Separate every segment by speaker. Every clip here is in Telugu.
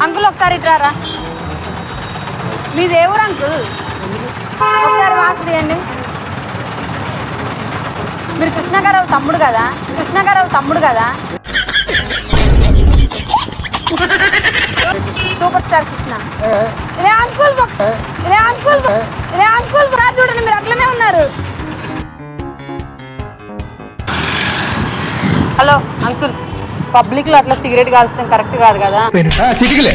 Speaker 1: అంకుల్ ఒకసారి ఇట్రారా మీది ఏ ఊరు అంకుల్ ఒకసారి వాసు తీయండి మీరు కృష్ణగారావు తమ్ముడు కదా కృష్ణగారావు తమ్ముడు కదా సూపర్ స్టార్ కృష్ణ ఇలా అంకుల్ బాక్స్ ఇలా అంకుల్ బాక్స్ ఇలా అంకుల్ బాక్స్ చూడండి మీరు అట్లనే ఉన్నారు హలో అంకుల్ పబ్లిక్ లో అట్లా సిగరెట్ కాల్చడం కరెక్ట్ కాదు కదా
Speaker 2: చిటికలే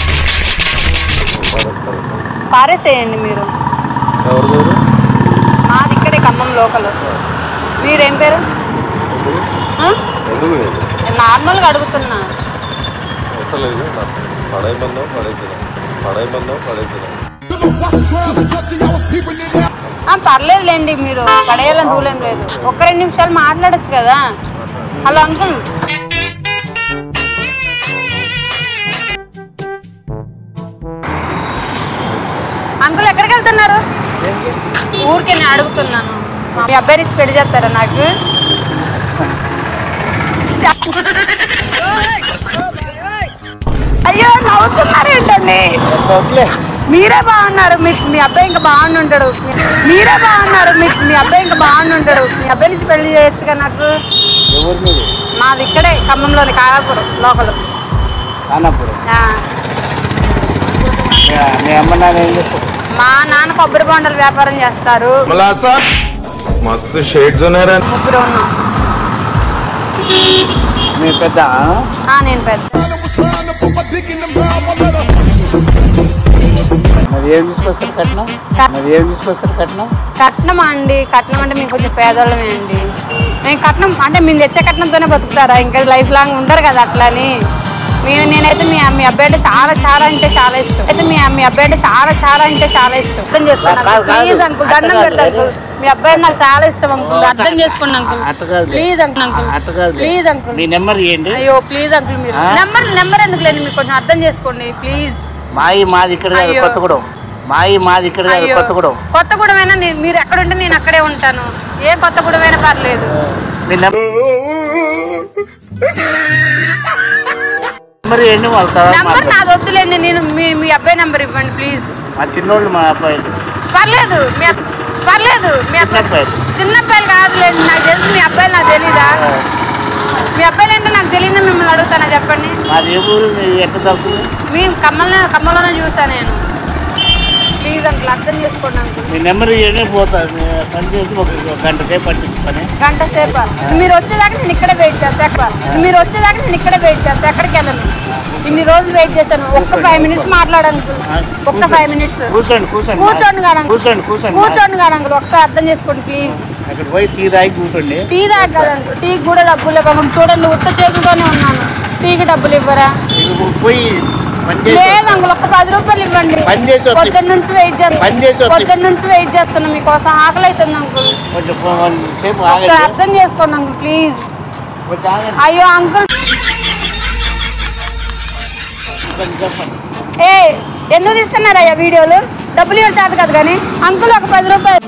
Speaker 1: పారేసేయండి మీరు
Speaker 3: ఎవరు మీరు
Speaker 1: మాది ఇక్కడే ఖమ్మం లోకల్ మీరేం పేరు ఆ?
Speaker 3: ఎందుకు మీరు
Speaker 1: నార్మల్గా అడుగుతున్నా
Speaker 3: వస్తలేదు పడేయమన్నావు పడేసిన పడేయమన్నావు పడేసిన
Speaker 1: ఆ, పర్లేదులేండి మీరు పడేయాలని రూల్ ఏం లేదు ఒక రెండు నిమిషాలు మాట్లాడొచ్చు కదా హలో అంకుల్ అంకుల్ ఎక్కడికి వెళ్తున్నారు ఊరికే నేను అడుగుతున్నాను మీ అబ్బాయి నుంచి పెళ్లి చేస్తారా నాకు అయ్యో నవ్వుతున్నారు ఏంటండి మీరే బాగున్నారు మీ మీ అబ్బాయి ఇంకా బాగుంటాడు మీరే బాగున్నారు మీ మీ అబ్బాయి ఇంకా బాగుంటాడు మీ అబ్బాయి నుంచి పెళ్లి చేయొచ్చుగా నాకు
Speaker 4: ఎవరు మీరు
Speaker 1: మాది ఇక్కడే ఖమ్మంలోని కాకాపురం లోకల్
Speaker 4: అన్నప్పుడు
Speaker 1: ఆ,
Speaker 4: మీ అమ్మ నాన్న ఏం చేస్తారు
Speaker 1: మా నాన్న కొబ్బరి బొండల వ్యాపారం చేస్తారు
Speaker 2: मला असा मस्त शेड्स होणार आहे
Speaker 1: ముగ్గురు ఉన్నాం
Speaker 4: మీ పెద్ద
Speaker 1: ఆ, నేను పెద్ద
Speaker 4: మరి ఏం తీసుకొస్తారు కట్నం
Speaker 1: క-
Speaker 4: మరి ఏం తీసుకొస్తారు కట్నం
Speaker 1: కట్నం అండి కట్నం అంటే మేము కొంచెం పేదోళ్ళమే అండి మేము కట్నం అంటే మేము తెచ్చే కట్నంతోనే బతుకుతారా ఇంకా లైఫ్ లాంగ్ ఉండరు కదా అట్లా అని మేము నేనైతే మీ మీ అబ్బాయి అంటే చాలా చాలా అంటే చాలా ఇష్టం అయితే మీ మీ అబ్బాయి అంటే చాలా చాలా అంటే చాలా ఇష్టం అర్థం చేసుకోండి
Speaker 4: కాదు, కాదు.
Speaker 1: ప్లీజ్ అంకుల్ దండం
Speaker 4: అట్ట
Speaker 1: పెడతా
Speaker 4: కాదు.
Speaker 1: అంకుల్ మీ అబ్బాయి నాకు చాలా ఇష్టం అంకుల్ అర్థం చేసుకోండి అంకుల్
Speaker 4: అట్ట కాదు.
Speaker 1: ప్లీజ్ అంకుల్ అంకుల్
Speaker 4: అట్ట కాదు
Speaker 1: ప్లీజ్ అంకుల్
Speaker 4: మీ నెంబర్ ఇవ్వండి
Speaker 1: అయ్యో ప్లీజ్ అంకుల్ మీరు
Speaker 4: ఆ?
Speaker 1: నెంబర్ నెంబర్ ఎందుకు లేండి మీరు కొంచెం అర్థం చేసుకోండి ప్లీజ్
Speaker 4: మాయి మాది ఇక్కడ కాదు
Speaker 1: అయ్యో.
Speaker 4: కొత్తగూడెం మాయి మాది ఇక్కడ కాదు
Speaker 1: అయ్యో
Speaker 4: కొత్తగూడెం
Speaker 1: కొత్తగూడెమైనా నేను- మీరు ఎక్కడ ఉంటే నేను అక్కడే ఉంటాను ఏ కొత్తగూడెమైనా పర్లేదు
Speaker 4: మీ నెంబర్ నెంబర్ ఇవ్వండి వాళ్ళ తర్వాత
Speaker 1: నంబర్
Speaker 4: మాట్లాడదాం.
Speaker 1: నాది వద్దులేండి నేను మీ మీ అబ్బాయి నంబర్ ఇవ్వండి ప్లీజ్
Speaker 4: మా చిన్నోళ్ళు మా అబ్బాయిలు
Speaker 1: పర్లేదు మీ అబ్- పర్లేదు మీ
Speaker 4: చిన్న
Speaker 1: అబ్బాయి
Speaker 4: అబ్బాయిలు
Speaker 1: చిన్న అబ్బాయిలు కాదులేండి నాకు తెలుసు మీ అబ్బాయిలు నాకు తెలీదా మీ అబ్బాయిలు అంటే నాకు తెలియదు మిమ్మల్ని అడుగుతానా చెప్పండి
Speaker 4: మాది ఏ ఊరు మీది ఎక్కడ తగ్గుతుంది
Speaker 1: మీ కమ్మల్ని కమ్మలోనే చూసాను నేను ప్లీజ్ అంకుల్ అర్థం చేసుకోండి అంకుల్
Speaker 4: మీ నెంబర్ ఇవ్వండి పోతాను నేను పని చేసి ఒక గంట సేపు పట్టించి పని
Speaker 1: గంట సేపు మీరు వచ్చేదాకా నేను ఇక్కడే వెయిట్ చేస్తాను ఎక్కడ మీరు వచ్చేదాకా నేను ఇక్కడే వెయిట్ చేస్తాను ఎక్కడికి వెళ్ళను ఇన్ని రోజులు వెయిట్ చేశాను ఒక్క ఫైవ్ మినిట్స్ మాట్లాడంకు ఒక్క ఫైవ్ మినిట్స్
Speaker 4: కూర్చోండి కూర్చోండి
Speaker 1: కూర్చోండి కాడంకు
Speaker 4: కూర్చోండి కూర్చోండి
Speaker 1: కూర్చోండి కాడంకులు ఒకసారి అర్థం చేసుకోండి ప్లీజ్
Speaker 4: అక్కడ పోయి టీ తాగి కూర్చోండి
Speaker 1: టీ తాగలంకు టీకి కూడా డబ్బులు ఇవ్వకుండా చూడండి ఉత్త చేతులతోనే ఉన్నాను టీకి డబ్బులు ఇవ్వరా
Speaker 4: ఇక పోయి పని చేసి
Speaker 1: లేదు అంకుల్ ఒక్క పది రూపాయలు ఇవ్వండి
Speaker 4: పని చేసి వస్తే-
Speaker 1: పొద్దున్న నుంచి వెయిట్
Speaker 4: పని చేసి
Speaker 1: చేస్తాను
Speaker 4: వస్తే-
Speaker 1: పొద్దున్న నుంచి వెయిట్ చేస్తున్నాను మీకోసం ఆకలి అవుతుంది అంకుల్
Speaker 4: కొంచెం కొంచెం సేపు
Speaker 1: ఒకసారి
Speaker 4: ఆగండి
Speaker 1: అర్థం చేసుకోండి అంకుల్ ప్లీజ్
Speaker 4: కొంచెం ఆగండి
Speaker 1: అయ్యో అంకుల్
Speaker 4: కొంచెం చెప్పండి
Speaker 1: ఏ ఎందుకు తీస్తున్నారయ్యా వీడియోలు డబ్బులు ఇవ్వడం చేత కాదు కానీ అంకుల్ ఒక పది రూపాయలు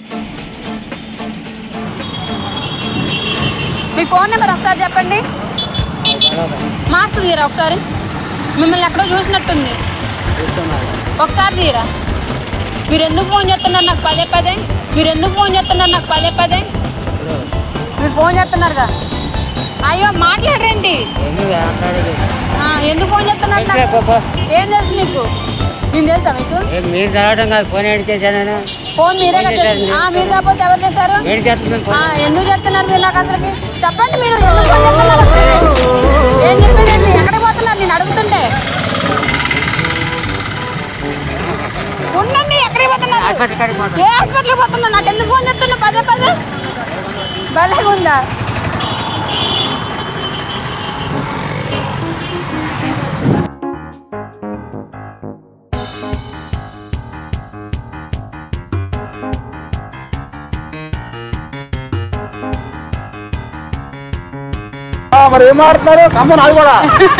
Speaker 1: మీ ఫోన్ నెంబర్ ఒకసారి చెప్పండి మాస్క్ తీయరా ఒకసారి మిమ్మల్ని ఎక్కడో చూసినట్టుంది ఒకసారి తీయరా మీరు ఎందుకు ఫోన్ చేస్తున్నారు నాకు పదే పదే మీరు ఎందుకు ఫోన్ చేస్తున్నారు నాకు పదే పదే మీరు ఫోన్ చేస్తున్నారుగా అయ్యో మాట్లాడరండి ఆ, ఎందుకు ఫోన్ చేస్తున్నారు నాకు? ఏం తెలుసు నీకు నేను తెలుసా మీకు
Speaker 5: మీరు చదవడం కాదు ఫోన్ ఏడు చేశాను
Speaker 1: ఫోన్ మీరే కదా చేసింది. ఆ, మీరు కాకపోతే ఎవరు చేశారు
Speaker 5: ఏడు చేస్తున్నాను
Speaker 1: ఆ, ఎందుకు చెప్తున్నారు మీరు నాకు అసలుకి చెప్పండి మీరు ఎందుకు ఫోన్ చేస్తున్నారు ఒకసారి? ఏం చెప్పేది ఏంటి? ఎక్కడికి పోతున్నారు నేను అడుగుతుంటే ఉండండి ఎక్కడికి పోతున్నారు
Speaker 5: హాస్పిటల్ కాడికి పోతాను.
Speaker 1: ఏ హాస్పిటల్కి పోతున్నారు నాకు ఎందుకు ఫోన్ చేస్తున్నా పదే పదే భలే ఉందా
Speaker 4: మరి ఏం ఆడుతున్నారు కమ్మ నాది కూడా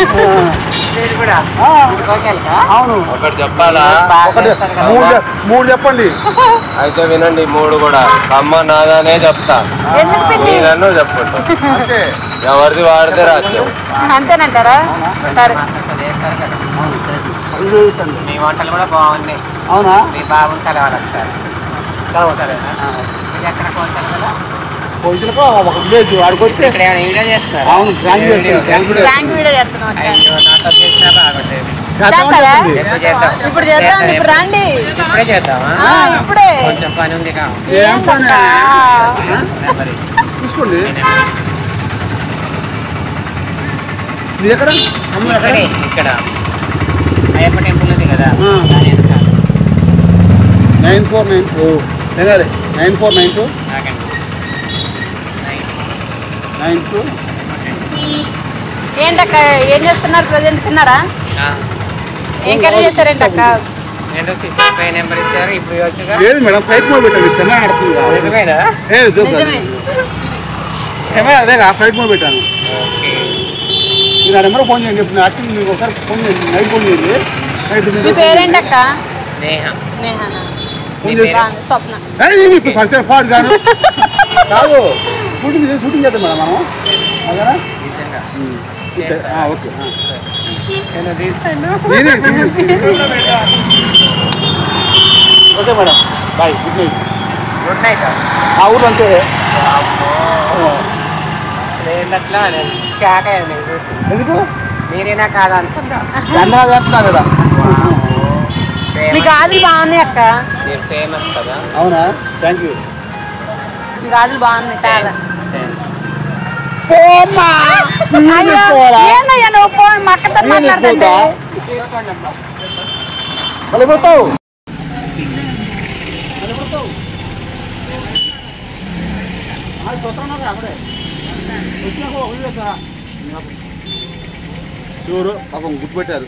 Speaker 4: అవును
Speaker 3: ఒకటి చెప్పాలా
Speaker 2: ఒకటి మూడు చె- మూడు చెప్పండి
Speaker 3: అయితే వినండి మూడు కూడా అమ్మ నాదానే చెప్తా
Speaker 1: ఎందుకు పిన్ని
Speaker 3: మీరన్నో చెప్పుకుంటా ఎవరిది వాడితే రాజ్యం
Speaker 1: అంతేనంటారా సరే
Speaker 4: అవును
Speaker 2: ఇది చూపించండి
Speaker 5: మీ వంటలు కూడా బాగున్నాయి
Speaker 2: అవునా
Speaker 5: మీ బాబుని కలవాలి ఒకసారి
Speaker 2: కలవతారు
Speaker 5: ఇది ఎక్కడ కోస్తారు కదా
Speaker 2: పోలీసులకు ఒక విలేజ్ వాడికి వస్తే
Speaker 5: ఇక్కడ ఏమైనా వీడియో చేస్తున్నారు
Speaker 2: అవును ప్రాంక్ చేస్తాను ప్రాంక్ వీడియో
Speaker 1: థ్యాంక్ వీడియో చేస్తున్నాం అక్క.
Speaker 5: అయ్యో నాతో చేసినా బాగుండేది
Speaker 1: చేస్తారా?
Speaker 5: ఎప్పుడు చేద్దాం
Speaker 1: ఇప్పుడు చేద్దాం ఇప్పుడు రండి
Speaker 5: ఇప్పుడే చేద్దామా
Speaker 1: ఆ, ఇప్పుడే
Speaker 5: కొంచెం పని ఉంది కా
Speaker 2: ఏం పని?
Speaker 1: ఏంటక్క?
Speaker 5: మరి
Speaker 2: తీసుకోండి ఇది ఎక్కడ అమ్మ ఎక్కడ
Speaker 5: ఇక్కడే ఇక్కడ అయ్యప్ప టెంపుల్ ఉంది కదా
Speaker 2: ఆ.
Speaker 5: దాని వెనకాల.
Speaker 2: నైన్ ఫోర్ నైన్ ఓ తెగాలి నైన్ ఫోర్ నైన్ టూ
Speaker 5: ఆగండి. నైన్.
Speaker 2: నైన్ టూ
Speaker 1: ఏంటక్క ఏం చేస్తున్నారు ప్రజెంట్ తిన్నారా
Speaker 5: ఆ.
Speaker 1: ఏం కర్రీ చేశారేంటక్క
Speaker 5: నేను సిక్స్ ఫైవ్ నెంబర్ ఇచ్చారు ఇప్పుడు వచ్చుగా
Speaker 2: లేదు మేడం ఫ్లైట్ మోడ్ పెట్టండి తిన్నా ఆడుతుంది
Speaker 5: నిజమేనా
Speaker 2: ఏ
Speaker 1: నిజమే
Speaker 2: కెమెరా అదేగా ఫ్లైట్ మోడ్ పెట్టాను
Speaker 5: ఓకే
Speaker 2: మీరు ఆ నెంబర్ ఫోన్ చేయండి ఇప్పుడు యాక్టింగ్ మీకు ఒకసారి ఫోన్ చేయండి నైట్ ఫోన్ చేయండి నైట్
Speaker 1: మీ పేరేంటక్క
Speaker 5: నేహ
Speaker 1: నేహానా
Speaker 2: ఫోన్
Speaker 5: మీ
Speaker 2: చేసి
Speaker 1: బాగుంది, స్వప్న
Speaker 2: ఇప్పుడు ఫస్ట్ పాటు కాదు కాదు షూటింగ్ చేసి షూటింగ్ చేద్దాం మేడం మనం అదేనా
Speaker 5: నిజంగా
Speaker 2: ఓకే ఆ, ఓకే ఆ.
Speaker 5: నేను తీస్తాను
Speaker 2: నేనే, నేనే. Okay madam bye good night
Speaker 5: good night
Speaker 2: ఆ ఊరు అంతే
Speaker 5: నేను అట్లా షాక్ అయ్యండి చూసి
Speaker 2: ఎందుకు
Speaker 5: మీరేనా కాదా అనుకుంటా
Speaker 2: అందరూ చేస్తున్నారు కదా
Speaker 1: మీ గాజులు బాగున్నాయి అక్క
Speaker 5: మీరు ఫేమస్ కదా
Speaker 2: అవునా థ్యాంక్ యూ
Speaker 1: మీ గాజులు బాగున్నాయి చాలా
Speaker 5: Thanks.
Speaker 1: అయ్యో ఏందయ్యా నువ్వు ఫోన్ మా అక్కతో మాట్లాడుతుంటే
Speaker 5: తీసుకోండి అమ్మా
Speaker 2: మళ్ళీ పోతావు చూరు పాపం గుర్తుపెట్టారు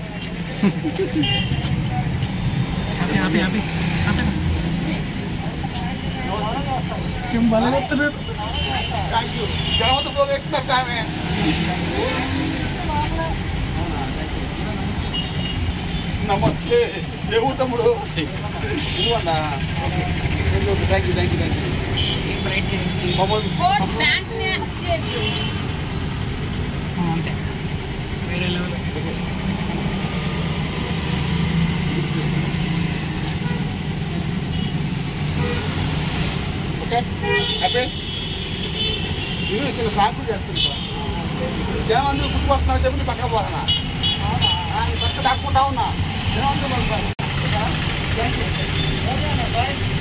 Speaker 2: నమస్తే ఏ ఊరు తమ్ముడు ఇదిగోండా. Thank you thank you thank you మమ్మల్ని ఓకే హ్యాపీ నేను చిన్న ప్రాంకులు చేస్తున్నా జనమంది గుర్తుపడుతున్నా చెప్పి నీ పక్కన పోతున్నా పక్క దాక్కుంటా ఉన్నా జనమంది థ్యాంక్ యూ